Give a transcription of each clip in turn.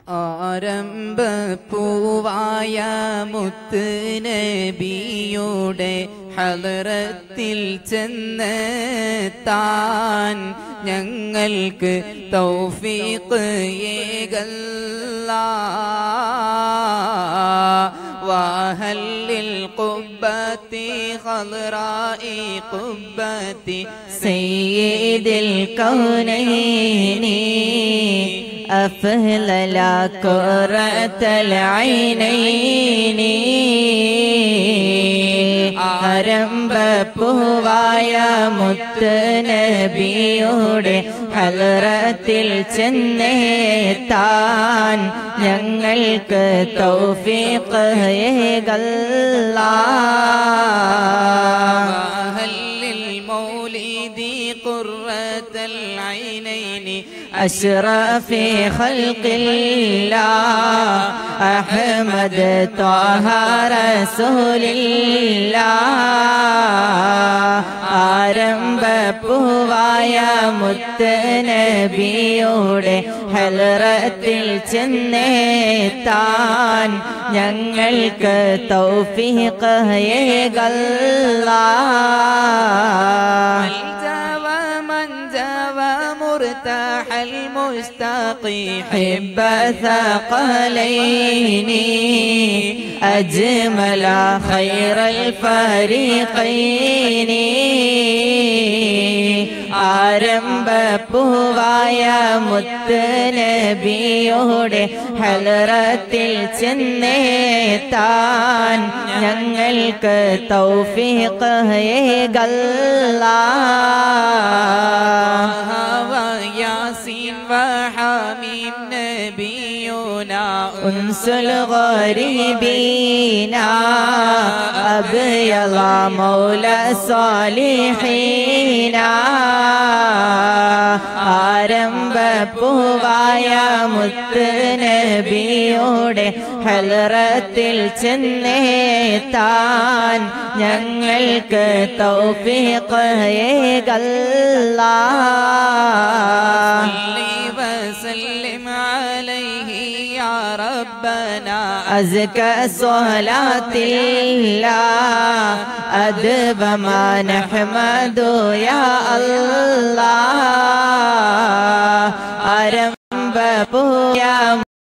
ആരംഭപ്പൂവായ മുത്ത് നബിയുടെ ഹലറത്തിൽ ചെന്ന് താൻ ഞങ്ങൾക്ക് തൗഫീഖ് ഏകല്ല وهل للقبة خضراء قبة سيد الكونين أفهلل كرة العينين ആരംഭപ്പൂവായ മുത്ത് നബിയുടെ ഹലറത്തിൽ ചെന്നേത്താൻ ഞങ്ങൾക്ക് തൗഫീഖ് ഏകല്ലാ وهل للمولد قرة العينين أشرف خلق الله أحمد طه رسول الله ആരംഭപ്പൂവായ മുത്ത് നബിയുടെ ഹലറത്തിൽ ചെന്നേത്താൻ ഞങ്ങൾക്ക് തൗഫീഖ് ഏകല്ലാ الجوى من جوى مرتاح المشتاق حب ثقلين أجمل خير الفريقين ആരംഭപ്പൂവായ മുത്ത് നബിയോടെ ഹലറത്തിൽ ചെന്നേത്താൻ ഞങ്ങൾക്ക് തൗഫീഖ് ഏകല്ലാ هوى ياسين وحميم نبينا أنس الغريبين أبيض مولى الصالحين ആരംഭപ്പൂവായ മുത്ത് നബിയോടെ ഹലറത്തിൽ ചെന്നേത്താൻ ഞങ്ങൾക്ക് തൗഫീഖ് ഏകല്ലാ صل وسلم عليه يا ربنا أزكى صلاة الله أدب ما نحمد يا الله أرمب يا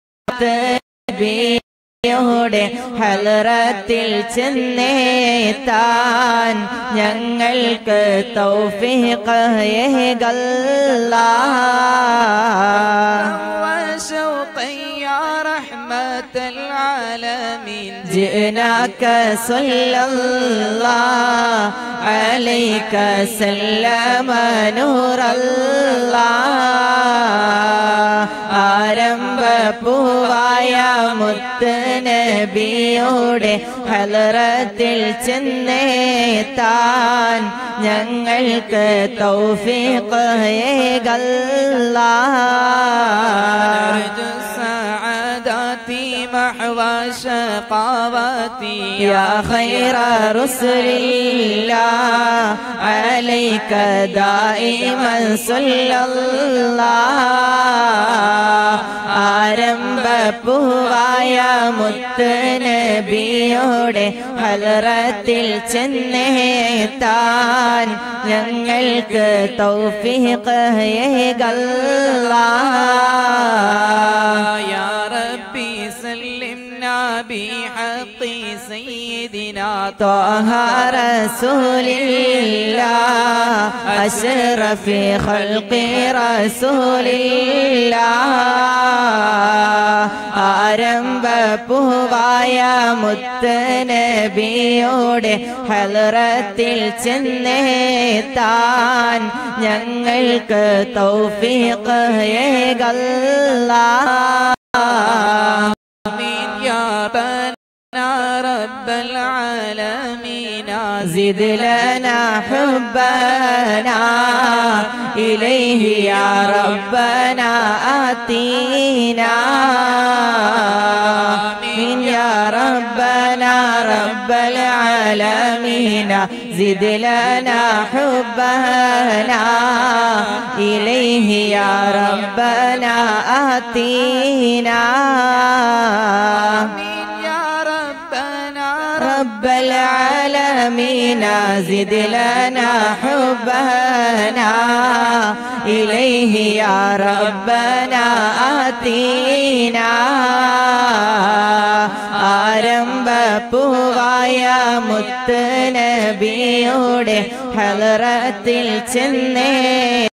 യുടെ ഹലറത്തിൽ ചെന്നേത്താൻ ഞങ്ങൾക്ക് തൗഫീഖ് ഏകല്ലാ وشوقا يا رحمة العالمين جئناك صلى الله عليك سلم نور الله ആരംഭപ്പൂവായ മുത്ത് നബിയോടെ ഹലറത്തിൽ ചെന്നേത്താൻ ഞങ്ങൾക്ക് തൗഫീഖ് ഏകല്ലാ أرجو السعادة محو شقاوتي يا خير رسل الله عليك دائما صلى الله ആരംഭപ്പൂവായ മുത്ത് നബിയോടെ ഹലറത്തിൽ ചെന്നേത്താൻ ഞങ്ങൾക്ക് തൗഫീഖ് ഏകല്ലാ يا ربي سلمنا بحق سيدنا طه رسول الله أشرف خلق رسول الله ആരംഭപ്പൂവായ മുത്ത് നബിയോടെ ഹലറത്തിൽ ചെന്നേത്താൻ ഞങ്ങൾക്ക് തൗഫീഖ് ഏകല്ലാ آمين يا ربنا رب العالمين زد لنا حبنا إليه يا ربنا آتينا من يا ربنا رب العالمين زد لنا حبنا إليه يا ربنا آتينا آمين يا ربنا رب العالمين زد لنا حبنا إليه يا ربنا آتينا ആരംഭ പൂവായ മുത്ത് നബിയുടെ ഹലറത്തിൽ ചെന്നേ